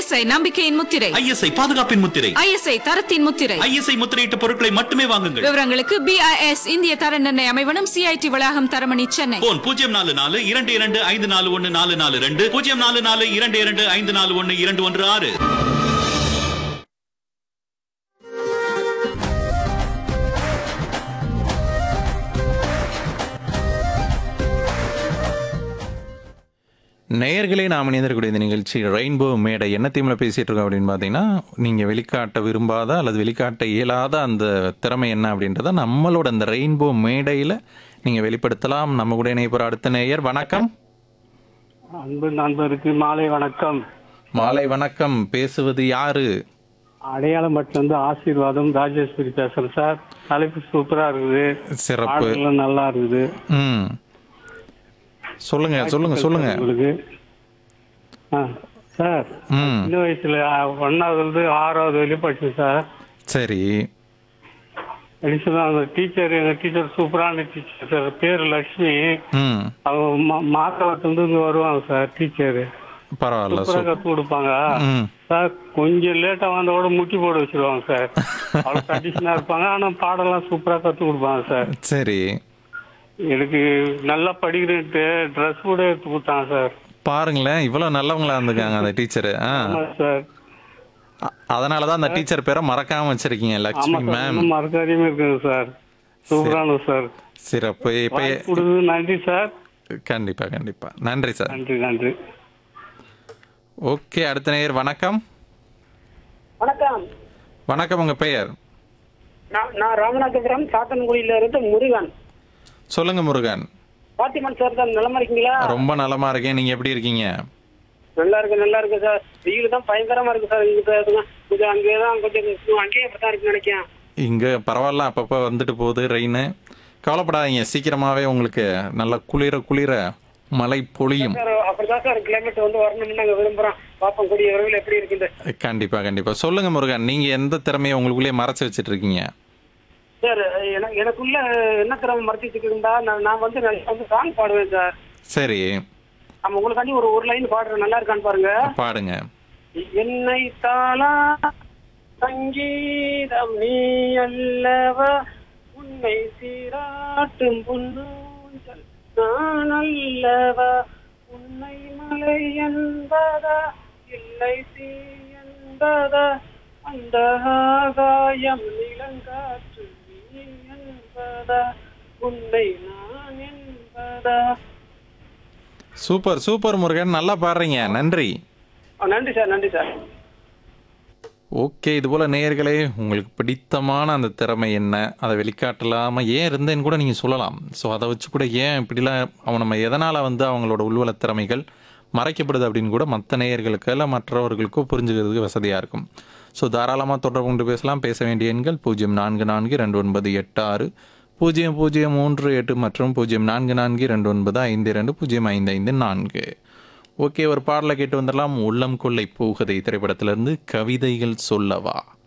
ISI நம்பிக்கையின் முத்திரை ISI பாதுகாப்பின் முத்திரை ஐஎஸ்ஐ தரத்தின் முத்திரை ஐஎஸ்ஐ முத்திரையிட்ட பொருட்களை மட்டுமே வாங்குங்கள் விவரங்களுக்கு பிஐஎஸ் இந்திய தர நிர்ணய அமைவனம் சிஐடி வளாகம் தரமணி சென்னை போன் பூஜ்ஜியம் நாலு நாலு இரண்டு இரண்டு ஐந்து நாலு ஒன்னு நாலு நாலு ரெண்டு பூஜ்ஜியம் நாலு நாலு இரண்டு இரண்டு ஐந்து நாலு ஒன்னு இரண்டு ஒன்று ஆறு நேயர்களே நாம் இணைந்திருக்கக்கூடிய இந்த நிகழ்ச்சி ரெயின்போ மேடை என்ன தீமில் பேசிகிட்டு இருக்கோம் அப்படின்னு பார்த்தீங்கன்னா நீங்கள் வெளிக்காட்ட விரும்பாத அல்லது வெளிக்காட்ட இயலாத அந்த திறமை என்ன அப்படின்றத நம்மளோட அந்த ரெயின்போ மேடையில் நீங்கள் வெளிப்படுத்தலாம் நம்ம கூட இணைப்புற அடுத்த நேயர் வணக்கம் அன்பு நண்பருக்கு மாலை வணக்கம் மாலை வணக்கம் பேசுவது யாரு அடையாளம் மட்டும் வந்து ஆசீர்வாதம் ராஜேஸ்வரி பேசுறேன் சார் தலைப்பு சூப்பரா இருக்குது சிறப்பு பாடல்கள் நல்லா இருக்குது ம் சொல்லுங்க சொல்லுங்க சொல்லுங்க உங்களுக்கு ஆ சார் ம் சின்ன வயசுல ஒன்னாவதுல இருந்து ஆறாவது வரையும் படிச்சேன் சார் சரி அடிஷனல் அந்த டீச்சர் எங்க டீச்சர் சூப்பரான டீச்சர் சார் பேரு லட்சுமி ம் அவங்க மா- மாசவரத்துல இருந்து வருவாங்க சார் டீச்சர் பரவாயில்ல சூப்பரா சூ கத்து கொடுப்பாங்க ம் சார் கொஞ்சம் லேட்டா வந்த கூட முட்டி போட வச்சிருவாங்க சார் அவ்வளவு கண்டிஷனா இருப்பாங்க ஆனா பாடம்லாம் சூப்பரா கத்து கொடுப்பாங்க சார் சரி எனக்கு நல்லா படிக்கிறேன்ட்டு ட்ரெஸ் கூட எடுத்து கொடுத்தாங்க சார் பாருங்களேன் இவ்வளோ நல்லவங்களா இருந்திருக்காங்க அந்த டீச்சரு ஆ ஆமா சார் அதனால தான் அந்த டீச்சர் பேரை மறக்காம வச்சிருக்கீங்க ஆமா லக்ஷ்மி சார் மேம் இன்னும் மறக்காதையுமே இருக்குங்க சார் சூப்பரான சார் சிறப்பு இப்ப வாய்ப்பு கொடுத்தது நன்றி சார் கண்டிப்பா கண்டிப்பா நன்றி சார் நன்றி நன்றி ஓகே அடுத்த நேயர் வணக்கம் வணக்கம் வணக்கம் உங்க பெயர் நான் நான் ராமநாதபுரம் சாத்தன்குடியில இருந்து முருகன் சொல்லுங்க முருகன் பாத்திமன் சார் தான் நிலமா இருக்கீங்களா ரொம்ப நலமா இருக்கேன் நீங்க எப்படி இருக்கீங்க நல்லா இருக்கு நல்லா இருக்கு சார் வெயில் தான் பயங்கரமா இருக்கு சார் இங்க சார் கொஞ்சம் அங்கே தான் கொஞ்சம் அங்கேயே அப்படித்தான் இருக்குன்னு நினைக்கிறேன் இங்க பரவாயில்ல அப்பப்போ வந்துட்டு போகுது ரெயின் கவலைப்படாதீங்க சீக்கிரமாவே உங்களுக்கு நல்ல குளிர குளிர மழை பொழியும் சார் அப்படிதான் சார் கிளைமேட் வந்து வரணும்னு நாங்க விரும்புறோம் பாப்போம் கூடிய விரைவில் எப்படி இருக்குது கண்டிப்பா கண்டிப்பா சொல்லுங்க முருகன் நீங்க எந்த திறமையை உங்களுக்குள்ளேயே மறைச்சு வச்சிட்டு இருக்கீங்க சார் எனக்கு எனக்குள்ள என்ன திறமை மறைச்சிட்டு இருந்தா நான் நான் வந்து நிறைய வந்து சாங் பாடுவேன் சார் சரி நம்ம உங்களுக்காண்டி ஒரு ஒரு லைன் பாடுறேன் நல்லா இருக்கான்னு பாருங்க பாடுங்க என்னை தாளா சங்கீதம் நீ அல்லவா உன்னை சீராட்டும் புன்னூஞ்சல் நான் அல்லவா உன்னை மலை என்பதா இல்லை தீ என்பதா அந்த ஆகாயம் நிலங்காற்று நீ என்பதா உன்னை நான் என்பதா சூப்பர் சூப்பர் முருகன் நல்லா பாடுறீங்க நன்றி ஆ, நன்றி சார் நன்றி சார் ஓகே இதுபோல் நேயர்களே உங்களுக்கு பிடித்தமான அந்த திறமை என்ன அதை வெளிக்காட்டலாமல் ஏன் இருந்தேன்னு கூட நீங்கள் சொல்லலாம் ஸோ அதை வச்சு கூட ஏன் இப்படிலாம் அவன் நம்ம எதனால் வந்து அவங்களோட உள்வல திறமைகள் மறைக்கப்படுது அப்படின்னு கூட மற்ற நேயர்களுக்கு இல்லை மற்றவர்களுக்கோ புரிஞ்சுக்கிறதுக்கு வசதியாக இருக்கும் ஸோ தாராளமாக தொடர்பு கொண்டு பேசலாம் பேச வேண்டிய எண்கள் பூஜ்ஜியம் நான்கு நான்கு ரெண்டு ஒன்பது எட்டு ஆறு பூஜ்ஜியம் பூஜ்ஜியம் மூன்று எட்டு மற்றும் பூஜ்ஜியம் நான்கு நான்கு ரெண்டு ஒன்பது ஐந்து ரெண்டு பூஜ்ஜியம் ஐந்து ஐந்து நான்கு ஓகே ஒரு பாடலை கேட்டு வந்துடலாம் உள்ளம் கொள்ளை போகுதை திரைப்படத்திலிருந்து கவிதைகள் சொல்லவா